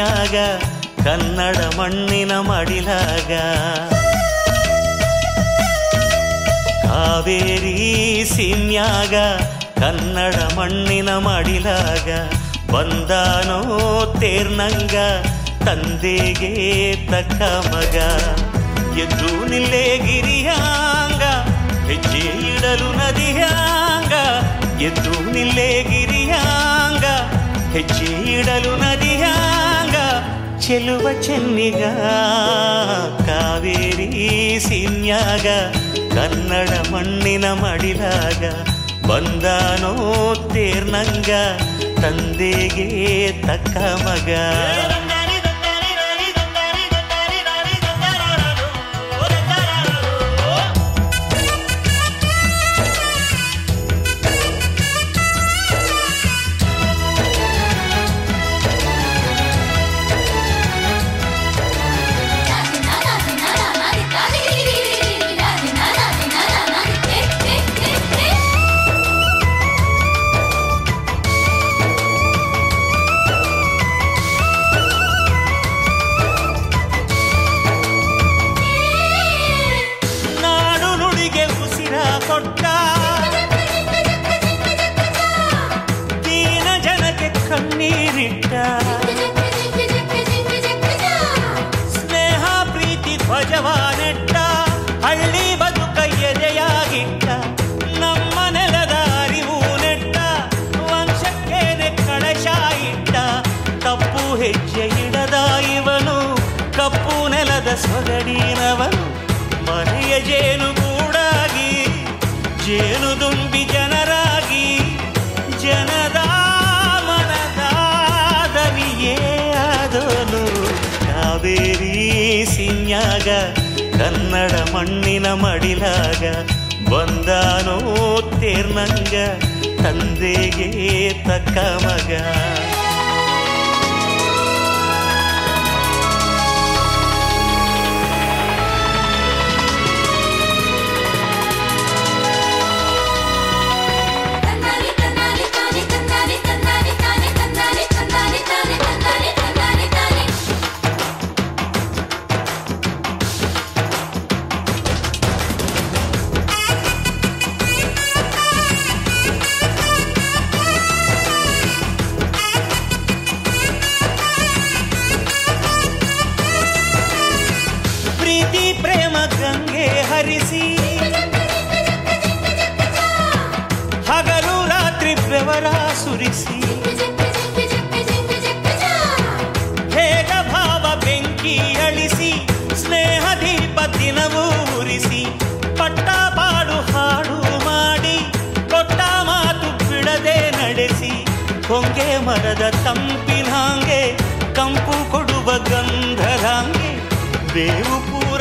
ಸೀಮ್ಯಾಗ ಕನ್ನಡ ಮಣ್ಣಿನ ಮಡಿಲಾಗ ಕಾವೇರಿ ಸೀಮ್ಯಾಗ ಕನ್ನಡ ಮಣ್ಣಿನ ಮಡಿಲಾಗ ಬಂದಾನೋ ತೇರ್ನಂಗ ತಂದೆಗೆ ತಕ್ಕ ಮಗ ಎದ್ದು ನಿಲ್ಲೇ ಗಿರಿಯಾಂಗ ಹೆಜ್ಜೆ ಇಡಲು ನದಿಯಾಂಗ ಎದ್ದು ನಿಲ್ಲೇ ಗಿರಿಯಾಂಗ ಹೆಜ್ಜೆ ಇಡಲು ನದಿಯಾಂಗ ಚೆಲುವ ಚೆನ್ನಿಗ ಕಾವೇರಿ ಸೀನ್ಯಾಗ ಕನ್ನಡ ಮಣ್ಣಿನ ಮಡಿಲಾಗ ಬಂದಾನೋ ತೇರ್ನಂಗ ತಂದೆಗೆ ತಕ್ಕ ಮಗ ನಾಡು ನುಡಿಗೆ ಉಸಿರ ಕೊಟ್ಟ ದೀನ ಜನಕ್ಕೆ ಕಣ್ಣೀರಿಟ್ಟ ಸ್ನೇಹ ಪ್ರೀತಿ ಧ್ವಜವ ನೆಟ್ಟ ಹಳ್ಳಿ ಬದುಕ ಎದೆಯಾಗಿಟ್ಟ ನಮ್ಮ ನೆಲದ ಅರಿವು ನೆಟ್ಟ ವಂಶಕ್ಕೇನೆ ಕಳಶ ಇಟ್ಟ ತಪ್ಪು ಹೆಜ್ಜೆ ಇಡದ ಇವನು ಕಪ್ಪು ನೆಲದ ಸೊಗಡಿನವನು ಮನೆಯ ಜೇನು ಗೂಡಾಗಿ ಜೇನು ದುಂಬಿ ಜನರಾಗಿ ಜನದ ಮನದ ದನಿಯೇ ಆದೋನು ಕಾವೇರಿ ಸಿನ್ಯಾಗ ಕನ್ನಡ ಮಣ್ಣಿನ ಮಡಿಲಾಗ ಬಂದಾನೋ ತೇರ್ನಂಗ ತಂದೆಗೆ ತಕ್ಕ ಮಗ ಪ್ರೀತಿ ಪ್ರೇಮ ಗಂಗೆ ಹರಿಸಿ ಹಗಲು ರಾತ್ರಿ ಬೆವರ ಸುರಿಸಿ ಹೇಗ ಭಾವ ಬೆಂಕಿ ಅಳಿಸಿ ಸ್ನೇಹ ದೀಪ ದಿನವೂ ಉರಿಸಿ ಪಟ್ಟ ಪಾಡು ಹಾಡು ಮಾಡಿ ಕೊಟ್ಟ ಮಾತು ಬಿಡದೆ ನಡೆಸಿ ಹೊಂಗೆ ಮರದ ತಂಪಿನಾಂಗೆ ಕಂಪು ಕೊಡುವ ಗಂಧರಾಂಗೆ ಬೇವು ಪೂ